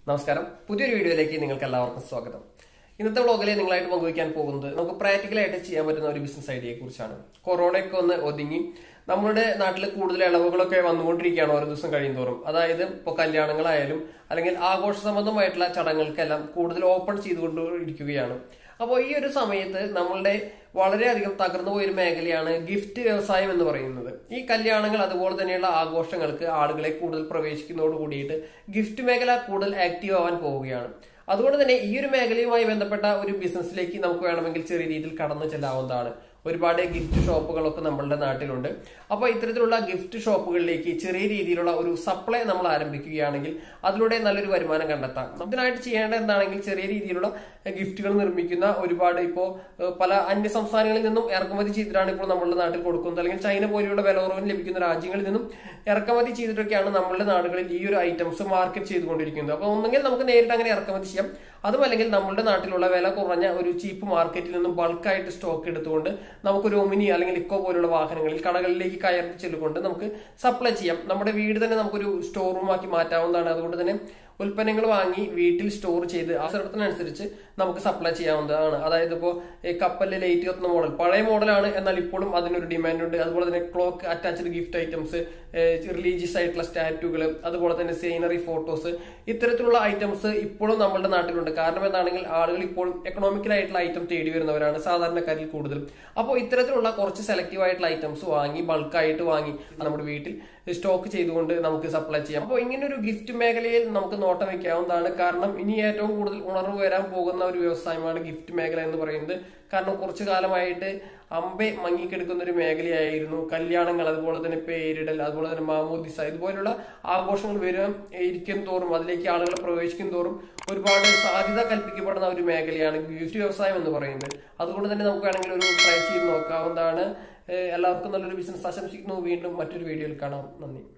നമസ്കാരം പുതിയൊരു വീഡിയോയിലേക്ക് നിങ്ങൾക്ക് എല്ലാവർക്കും സ്വാഗതം ഇന്നത്തെ വ്ളോഗിൽ നിങ്ങളായിട്ട് പങ്കുവയ്ക്കാൻ പോകുന്നത് നമുക്ക് പ്രാക്ടിക്കലായിട്ട് ചെയ്യാൻ പറ്റുന്ന ഒരു ബിസിനസ് ഐഡിയയെ കുറിച്ചാണ് കൊറോണയൊക്കെ ഒന്ന് ഒതുങ്ങി നമ്മുടെ നാട്ടിൽ കൂടുതൽ ഇളവുകളൊക്കെ വന്നുകൊണ്ടിരിക്കുകയാണ് ഓരോ ദിവസം കഴിയുന്തോറും അതായത് ഇപ്പോൾ കല്യാണങ്ങളായാലും അല്ലെങ്കിൽ ആഘോഷ സംബന്ധമായിട്ടുള്ള ചടങ്ങുകൾക്കെല്ലാം കൂടുതൽ ഓപ്പൺ ചെയ്തുകൊണ്ടിരിക്കുകയാണ് അപ്പോൾ ഈ ഒരു സമയത്ത് നമ്മളുടെ വളരെയധികം തകർന്നു പോയൊരു മേഖലയാണ് ഗിഫ്റ്റ് വ്യവസായം എന്ന് പറയുന്നത് ഈ കല്യാണങ്ങൾ അതുപോലെ തന്നെയുള്ള ആഘോഷങ്ങൾക്ക് ആളുകളെ കൂടുതൽ പ്രവേശിക്കുന്നതോട് കൂടിയിട്ട് ഗിഫ്റ്റ് മേഖല കൂടുതൽ ആക്റ്റീവ് ആവാൻ പോവുകയാണ് അതുകൊണ്ട് തന്നെ ഈ ഒരു മേഖലയുമായി ബന്ധപ്പെട്ട ഒരു ബിസിനസ്സിലേക്ക് നമുക്ക് വേണമെങ്കിൽ ചെറിയ രീതിയിൽ കടന്നു ചെല്ലാവുന്നതാണ് ഒരുപാട് ഗിഫ്റ്റ് ഷോപ്പുകളൊക്കെ നമ്മളുടെ നാട്ടിലുണ്ട് അപ്പോൾ ഇത്തരത്തിലുള്ള ഗിഫ്റ്റ് ഷോപ്പുകളിലേക്ക് ചെറിയ രീതിയിലുള്ള ഒരു സപ്ലൈ നമ്മൾ ആരംഭിക്കുകയാണെങ്കിൽ അതിലൂടെ നല്ലൊരു വരുമാനം കണ്ടെത്താം ഇതിനായിട്ട് ചെയ്യേണ്ട എന്താണെങ്കിൽ ചെറിയ രീതിയിലുള്ള ഗിഫ്റ്റുകൾ നിർമ്മിക്കുന്ന ഒരുപാട് ഇപ്പോൾ പല അന്യ സംസ്ഥാനങ്ങളിൽ നിന്നും ഇറക്കുമതി ചെയ്തിട്ടാണ് ഇപ്പോൾ നമ്മളുടെ നാട്ടിൽ കൊടുക്കുന്നത് അല്ലെങ്കിൽ ചൈന പോലെയുള്ള വില കുറവിന് ലഭിക്കുന്ന രാജ്യങ്ങളിൽ നിന്നും ഇറക്കുമതി ചെയ്തിട്ടൊക്കെയാണ് നമ്മളുടെ നാടുകളിൽ ഈ ഒരു ഐറ്റംസ് മാർക്കറ്റ് ചെയ്തുകൊണ്ടിരിക്കുന്നത് അപ്പോൾ ഒന്നെങ്കിൽ നമുക്ക് നേരിട്ട് അങ്ങനെ ഇറക്കുമതി ചെയ്യാം അതും അല്ലെങ്കിൽ നമ്മളുടെ നാട്ടിലുള്ള വില കുറഞ്ഞ ഒരു ചീപ്പ് മാർക്കറ്റിൽ നിന്നും ബൾക്കായിട്ട് സ്റ്റോക്ക് എടുത്തുകൊണ്ട് നമുക്കൊരു ഒമിനി അല്ലെങ്കിൽ ഇക്കോ പോലുള്ള വാഹനങ്ങളിൽ കടകളിലേക്ക് കയറി ചെല്ലുകൊണ്ട് നമുക്ക് സപ്ലൈ ചെയ്യാം നമ്മുടെ വീട് തന്നെ നമുക്കൊരു സ്റ്റോർ റൂമാക്കി മാറ്റാവുന്നതാണ് അതുകൊണ്ട് തന്നെ ഉൽപ്പന്നങ്ങൾ വാങ്ങി വീട്ടിൽ സ്റ്റോർ ചെയ്ത് അവസരത്തിനനുസരിച്ച് നമുക്ക് സപ്ലൈ ചെയ്യാവുന്നതാണ് അതായത് ഇപ്പോൾ കപ്പലിലെ ലൈറ്റ് കത്തുന്ന മോഡൽ പഴയ മോഡലാണ് എന്നാൽ ഇപ്പോഴും അതിനൊരു ഡിമാൻഡ് ഉണ്ട് അതുപോലെ തന്നെ clock attached gift items religious ആയിട്ടുള്ള സ്റ്റാറ്റുകൾ അതുപോലെ തന്നെ സീനറി ഫോട്ടോസ് ഇത്തരത്തിലുള്ള ഐറ്റംസ് ഇപ്പോഴും നമ്മുടെ നാട്ടിലുണ്ട് കാരണം എന്താണെങ്കിൽ ആളുകൾ ഇപ്പോഴും എക്കണോമിക്കൽ ആയിട്ടുള്ള ഐറ്റം തേടി വരുന്നവരാണ് സാധാരണക്കാരിൽ കൂടുതൽ അപ്പോൾ ഇത്തരത്തിലുള്ള കുറച്ച് സെലക്റ്റീവ് ആയിട്ടുള്ള ഐറ്റംസ് വാങ്ങി ബൾക്കായിട്ട് വാങ്ങി നമ്മുടെ വീട്ടിൽ സ്റ്റോക്ക് ചെയ്തുകൊണ്ട് നമുക്ക് സപ്ലൈ ചെയ്യാം അപ്പോൾ ഇങ്ങനെ ഒരു ഗിഫ്റ്റ് മേഖലയിൽ നമുക്ക് നോട്ടം വയ്ക്കാവുന്നതാണ് കാരണം ഇനി ഏറ്റവും കൂടുതൽ ഉണർവ് വരാൻ പോകുന്ന ഒരു വ്യവസായമാണ് ഗിഫ്റ്റ് മേഖല എന്ന് പറയുന്നത് കാരണം കുറച്ചു കാലമായിട്ട് അമ്പെ മങ്ങിക്കെടുക്കുന്ന ഒരു മേഖലയായിരുന്നു കല്യാണങ്ങൾ അതുപോലെ തന്നെ പേരിടൽ അതുപോലെ തന്നെ മാമോദിസ ഇതുപോലുള്ള ആഘോഷങ്ങൾ വരും ഇരിക്കും തോറും അതിലേക്ക് ആളുകൾ പ്രവേശിക്കും തോറും ഒരുപാട് സാധ്യത കൽപ്പിക്കപ്പെടുന്ന ഒരു മേഖലയാണ് ഗിഫ്റ്റ് വ്യവസായം എന്ന് പറയുന്നത് അതുകൊണ്ട് തന്നെ നമുക്ക് വേണമെങ്കിൽ ഒരു ട്രൈ ചെയ്ത് നോക്കാവുന്നതാണ് എല്ലാവർക്കും നല്ലൊരു ബിസിനസ് ആശംസിക്കുന്നു വീണ്ടും മറ്റൊരു വീഡിയോയിൽ കാണാം നന്ദി